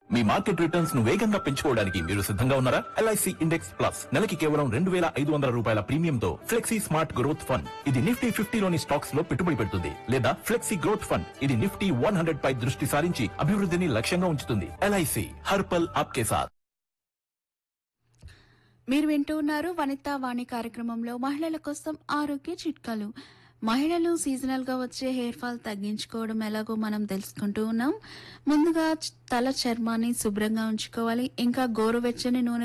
మీ market returns ను వేగంగా పెంచుకోవడానికి మీరు సిద్ధంగా ఉన్నారా ఎల్ఐసి ఇండెక్స్ ప్లస్ నెలకి కేవలం రెండు వేల ఐదు వందల రూపాయల ప్రీమియంతో ఫ్లెక్సీ స్మార్ట్ గ్రోత్ ఫండ్ ఇది నిఫ్టీ ఫిఫ్టీలోని స్టాక్స్ లో పెట్టుబడి పెడుతుంది లేదా ఫ్లెక్సీ గ్రోత్ ఫండ్ ఇది నిఫ్టీ వన్ హండ్రెడ్ పై దృష్టి సారించి అభివృద్ధిని లక్ష్యంగా ఉంచుతుంది ఎల్ఐసి హర్పల్ ఆప్కే సాథ్ మీరు వింటూ ఉన్నారు వనితా వాణి కార్యక్రమంలో మహిళల కోసం ఆరోగ్య చిట్కాలు మహిళలు సీజనల్ గా వచ్చే హెయిర్ ఫాల్ తగ్గించుకోవడం ఎలాగో మనం తెలుసుకుంటూ ఉన్నాం ముందుగా చ- తల చర్మాన్ని శుభ్రంగా ఉంచుకోవాలి ఇంకా గోరువెచ్చని నూనె